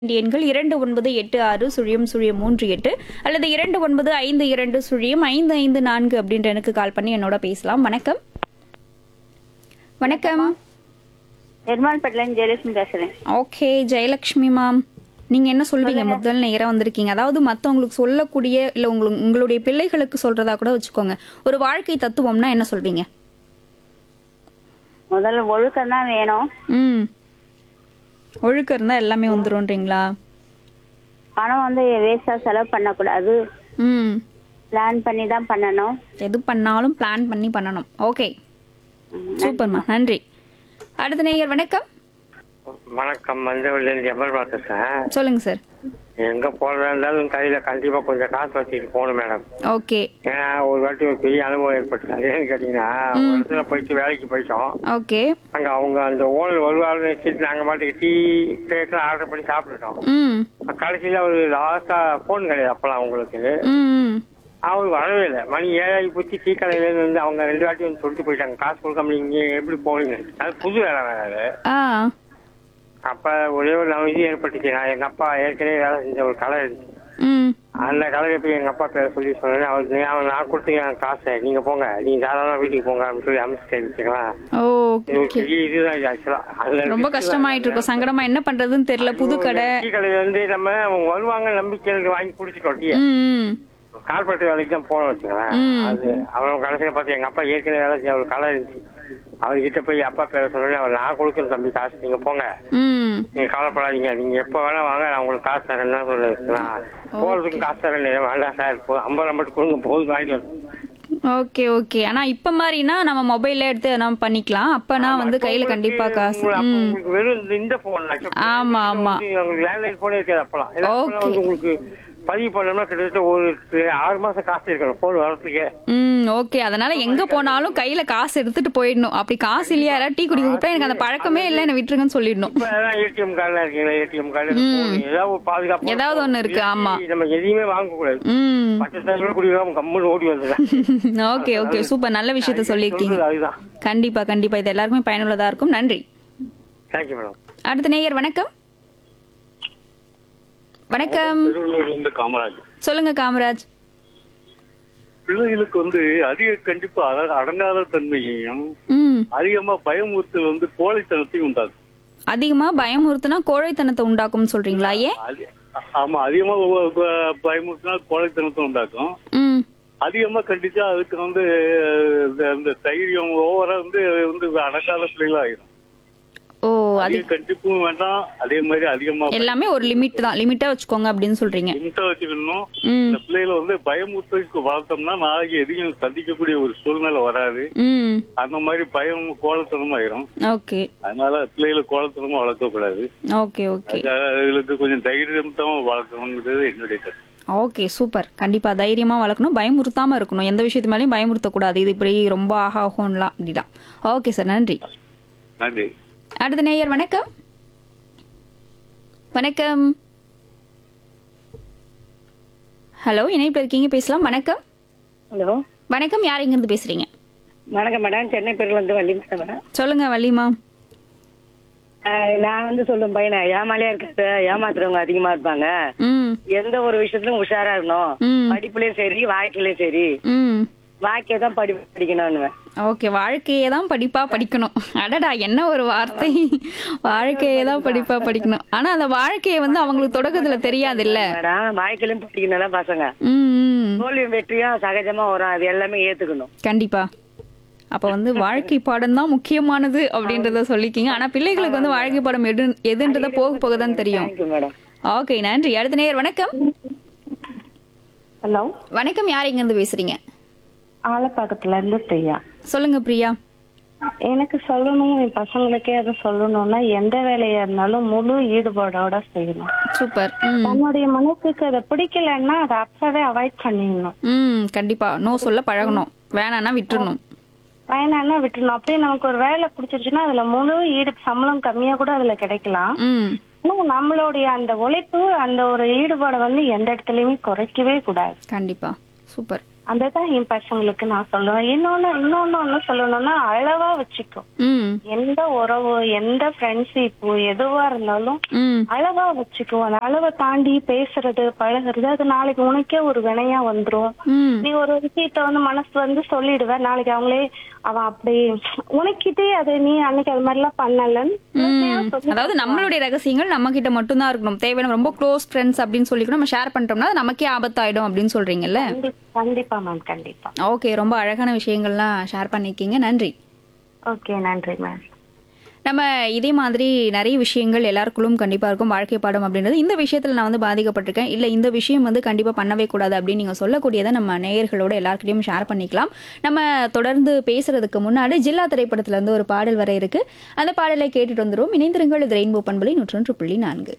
எண்கள் இரண்டு ஒன்பது எட்டு ஆறு சுழியம் சுழியம் மூன்று எட்டு அல்லது இரண்டு ஒன்பது ஐந்து இரண்டு சுழியம் ஐந்து ஐந்து நான்கு அப்படின்ற எனக்கு கால் பண்ணி என்னோட பேசலாம் வணக்கம் வணக்கம் நிர்மால்பேட்டிலேருந்து ஜெயலட்சுமி பேசுறேன் ஓகே ஜெயலக்ஷ்மி மேம் நீங்க என்ன சொல்வீங்க முதல் நேரம் வந்திருக்கீங்க அதாவது மத்தவங்களுக்கு சொல்லக்கூடிய இல்ல உங்களுக்கு உங்களுடைய பிள்ளைகளுக்கு சொல்றதா கூட வச்சுக்கோங்க ஒரு வாழ்க்கை தத்துவம்னா என்ன சொல்வீங்க முதல்ல ஒழுக்கம் தான் வேணும் ம் ஒழுக்கம் இருந்தா எல்லாமே வந்துரும்ன்றீங்களா பணம் வந்து வேஸ்டா செலவு பண்ணக்கூடாது ம் பிளான் பண்ணி தான் பண்ணணும் எது பண்ணாலும் பிளான் பண்ணி பண்ணணும் ஓகே சூப்பர்மா நன்றி அடுத்த நேயர் வணக்கம் வணக்கம் மஞ்சள்லேருந்து ஜபல் பேசுறேன் சொல்லுங்க சார் எங்க போறதா இருந்தாலும் கையில கண்டிப்பா கொஞ்சம் காசு வச்சுட்டு போகணும் மேடம் ஓகே ஏன்னா ஒரு வாட்டி ஒரு பெரிய அனுபவம் ஏற்பட்டுச்சு அது ஏன்னு கேட்டீங்கன்னா ஒரு இடத்துல போயிட்டு வேலைக்கு போயிட்டோம் ஓகே அங்க அவங்க அந்த ஓனர் வருவாருன்னு வச்சுட்டு நாங்க பாட்டுக்கு டீ கேட்கலாம் ஆர்டர் பண்ணி சாப்பிட்டுட்டோம் ம் கடைசியில ஒரு லாஸ்டா போன் கிடையாது அப்பலாம் அவங்களுக்கு ம் அவர் வரவே இல்லை மணி ஏழாயி போச்சு டீ கடையில இருந்து வந்து அவங்க ரெண்டு வாட்டி வந்து சொல்லிட்டு போயிட்டாங்க காசு கொடுக்காம நீங்க எப்படி போவீங்க அது புது வேலை வேற அது ஆ அப்ப ஒரே ஒரு நவீதி ஏற்பட்டுச்சு நான் எங்க அப்பா ஏற்கனவே வேலை செஞ்ச ஒரு கடை இருந்துச்சு ம் அந்த கடையை போய் எங்க அப்பா பேர சொல்லி சொன்னேன் அவருக்கு நீ- அவன் நான் கொடுத்தீங்க காசை நீங்க போங்க நீங்க தாராளமா வீட்டுக்கு போங்க அப்படின்னு சொல்லி அமைச்சு வச்சுக்கலாம் ஓகே இது ஒரு ஓகே பெரிய இதுதான் இது ஆக்சுவலா அதுல ரொம்ப கஷ்டமாயிட்டு இருக்கும் சங்கடமா என்ன பண்றதுன்னு தெரியல புது கடை டீ கடையில இருந்து நம்ம அவங்க வருவாங்க நம்பிக்கைக்கு வாங்கி குடிச்சிட்டோம் டீ ம் ம் கார்பரேட் வேலைக்கு தான் போனோம் வச்சுக்கலாம் ம். அது அவன் கடைசியில பார்த்து எங்க அப்பா ஏற்கனவே வேலை செஞ்ச ஒரு கடை இருந்துச்சு அவர்கிட்ட போய் அப்பா பேர சொன்னேன் அவர் நான் கொடுக்குறேன் தம்பி காசு நீங்க போங்க ம் நீங்க கவலைப்படாதீங்க நீங்க எப்ப வேணா வாங்க நான் உங்களுக்கு காசு தரேன்னு தான் சொல்லுவேன் போறதுக்கு காசு தரேன் வேண்டாம் சார் போ- ஐம்பது ரூபா மட்டும் கொடுங்க போதும் வாங்கிட்டு வரேன். ஓகே ஓகே ஆனா இப்ப மாதிரினா நம்ம மொபைல்ல எடுத்து நம்ம பண்ணிக்கலாம் அப்பனா வந்து கையில கண்டிப்பா காசு உங்களுக்கு அப்ப ம் உங்களுக்கு வெறும் இந்த- இந்த போன் ஆமா, ஆமா. லேண்ட்லைன் போனே இருக்காது அப்பலாம் எல்லாம் Okay. அப்பலாம் வந்து உங்களுக்கு பதிவு பண்ணோம்னா கிட்டத்தட்ட ஒரு ஆறு மாசம் காசு இருக்கணும் போன் வரதுக்கே ம் ஓகே அதனால எங்க போனாலும் கையில காசு எடுத்துட்டு போயிடணும் அப்படி காசு இல்லையா யாராவது டீ குடிக்க கூப்பிட்டா எனக்கு அந்த பழக்கமே இல்லை என்ன விட்டுருங்கன்னு சொல்லிடணும் இப்ப ஏடிஎம் கார்டுல இருக்கீங்களா ஏடிஎம் கார்டு ஏதாவது ஒரு பாதுகாப்பு ஏதாவது ஒண்ணு இருக்கு, ஆமா. நம்ம எதையுமே வாங்க கூடாது ம் பச்சை தண்ணி குடிக்காம கம்முன்னு ஓடி வந்துடுறேன் ஓகே ஓகே சூப்பர் நல்ல விஷயத்த சொல்லியிருக்கீங்க அதுதான் கண்டிப்பா கண்டிப்பா இது எல்லாருக்குமே பயனுள்ளதா இருக்கும் நன்றி தேங்க்யூ மேடம் அடுத்த நேயர் வணக்கம் வணக்கம் திருவள்ளூர்லேருந்து காமராஜ் சொல்லுங்க காமராஜ் பிள்ளைகளுக்கு வந்து அதிக கண்டிப்பா அட- அடங்காத தன்மையையும் ம் அதிகமா பயமுறுத்தல் வந்து கோழைத்தனத்தையும் உண்டாக்கும் அதிகமா பயமுறுத்துனா கோழைத்தனத்தை உண்டாக்கும்னு சொல்றீங்களா ஏன் அது- ஆமா அதிகமா ஒ- ப- பயமுறுத்தினா கோழைத்தனத்தை உண்டாக்கும் ம் அதிகமா கண்டிச்சா அதுக்கு வந்து இந்த- இந்த தைரியம் ஓவரா வந்து வந்து அடங்காத பிள்ளைகளா ஆயிரும் ஓ அது அதிக கண்டிப்பும் வேண்டாம் அதே மாதிரி அதிகமா எல்லாமே ஒரு லிமிட் தான் லிமிட்டா வச்சுக்கோங்க அப்படின்னு சொல்றீங்க இன்ட்ட வச்சுக்கணும் ம் இந்த பிள்ளைகளை வந்து பயமுறுத்தலுக்கு வளர்த்தோம்னா நாளைக்கு எதையும் சந்திக்கக்கூடிய ஒரு சூழ்நிலை வராது ம் அந்த மாதிரி பயம் கோலத்தனம் ஆயிரும் ஓகே அதனால பிள்ளைகளை கோலத்தனமா வளர்க்கக்கூடாது ஓகே ஓகே அதுக்காக அதுகளுக்கு கொஞ்சம் தைரியம் தான் வளர்க்கணுங்கிறது என்னுடைய கருத்து ஓகே சூப்பர் கண்டிப்பா தைரியமா வளர்க்கணும் பயமுறுத்தாம இருக்கணும் எந்த விஷயத்து மேலேயும் பயமுறுத்தக்கூடாது இது இப்படி ரொம்ப ஆகா ஆகும்லாம் அப்படிதான் ஓகே சார் நன்றி நன்றி அடுத்த நேயர் வணக்கம் வணக்கம் ஹலோ இணைப்பில் இருக்கீங்க பேசலாம் வணக்கம் ஹலோ வணக்கம் யார் இங்கிருந்து பேசுறீங்க வணக்கம் மேடம் சென்னை பேர்லேருந்து வள்ளி மேடம் சொல்லுங்க வள்ளிமா நான் வந்து சொல்லும் பையனை ஏமாலியா இருக்காது ஏமாத்துறவங்க அதிகமா இருப்பாங்க ம் எந்த ஒரு விஷயத்திலும் உஷாரா இருக்கணும் ம் படிப்புலயும் சரி வாழ்க்கையிலயும் சரி ம் வாழ்க்கையை தான் படி படிக்கணும்னு ஓகே வாழ்க்கையே தான் படிப்பா படிக்கணும் அடடா என்ன ஒரு வார்த்தை வாழ்க்கையே தான் படிப்பா படிக்கணும் ஆனா அந்த வாழ்க்கையை வந்து அவங்களுக்கு தொடக்கத்துல தெரியாது இல்ல மேடம் வாழ்க்கையிலும் படிக்கணும் பசங்க ம் ம். தோல்வியும் வெற்றியும் சகஜமா வரும் அது எல்லாமே ஏத்துக்கணும் கண்டிப்பா அப்ப வந்து வாழ்க்கை பாடம் தான் முக்கியமானது அப்படின்றத சொல்லிக்கிங்க ஆனா பிள்ளைகளுக்கு வந்து வாழ்க்கை பாடம் எது எதுன்றத போக போக தான் தெரியும் தேங்க்யூ மேடம் ஓகே நன்றி அடுத்த நேயர் வணக்கம் ஹலோ வணக்கம் யார் இங்க இருந்து பேசுறீங்க ஆலப்பாக்கத்துல இருந்து பிரியா சொல்லுங்க பிரியா எனக்கு சொல்லணும் என் பசங்களுக்கே அதை சொல்லணும்னா எந்த வேலையா இருந்தாலும் முழு ஈடுபாடோட செய்யணும் சூப்பர் ம் தன்னுடைய மனசுக்கு அதை பிடிக்கலன்னா அதை அப்பவே அவாய்ட் பண்ணிடணும் ம் கண்டிப்பா நோ சொல்ல பழகணும் வேணான்னா விட்டுறணும் வேணான்னா விட்டுறணும் அப்படியே நமக்கு ஒரு வேலை பிடிச்சிருச்சுன்னா அதுல முழு ஈடு சம்பளம் கம்மியா கூட அதுல கிடைக்கலாம் ம் ஆனா நம்மளுடைய அந்த உழைப்பு அந்த ஒரு ஈடுபாடை வந்து எந்த இடத்துலயுமே குறைக்கவே கூடாது கண்டிப்பா சூப்பர் அந்த தான் என் பசங்களுக்கு நான் சொல்லுவேன் இன்னொன்னு இன்னொன்னு ஒண்ணு சொல்லணும்னா அளவா வச்சுக்கோ ம் எந்த உறவு எந்த ஃப்ரெண்ட்ஷிப் எதுவா இருந்தாலும் ம் அளவா வச்சுக்கோ அந்த அளவை தாண்டி பேசுறது பழகுறது அது நாளைக்கு உனக்கே ஒரு வினையா வந்துரும் ம் நீ ஒரு விஷயத்த வந்து மனசு வந்து சொல்லிடுவ நாளைக்கு அவங்களே அவன் அப்படி உனக்கிட்டே அது நீ அன்னைக்கு அது மாதிரிலாம் பண்ணலன்னு உண்மையா சொல்லி அதாவது நம்மளுடைய ரகசியங்கள் நம்ம கிட்ட மட்டும்தான் இருக்கணும் தேவையான ரொம்ப க்ளோஸ் ஃப்ரெண்ட்ஸ் அப்படின்னு சொல்லி கூட நம்ம ஷேர் பண்ணிட்டோம்னா அது நமக்கே ஆபத்தாயிடும் அப்படின்னு சொல்றீங்கல்ல கண்டி- கண்டிப்பா மேம் கண்டிப்பா ஓகே ரொம்ப அழகான விஷயங்கள்லாம் ஷேர் பண்ணிருக்கீங்க நன்றி ஓகே நன்றி மேம் நம்ம இதே மாதிரி நிறைய விஷயங்கள் எல்லாருக்குள்ளும் கண்டிப்பா இருக்கும் வாழ்க்கை பாடம் அப்படின்றது இந்த விஷயத்துல நான் வந்து பாதிக்கப்பட்டிருக்கேன் இல்ல இந்த விஷயம் வந்து கண்டிப்பா பண்ணவே கூடாது அப்படின்னு நீங்க சொல்லக்கூடியதை நம்ம நேயர்களோட எல்லாருக்கிட்டையும் ஷேர் பண்ணிக்கலாம் நம்ம தொடர்ந்து பேசுறதுக்கு முன்னாடி ஜில்லா திரைப்படத்துல இருந்து ஒரு பாடல் வர இருக்கு அந்த பாடலை கேட்டுட்டு வந்துருவோம் இணைந்திருங்கள் இது ரெயின்போ பண்பலை நூற்றொன்று புள்ளி நான்கு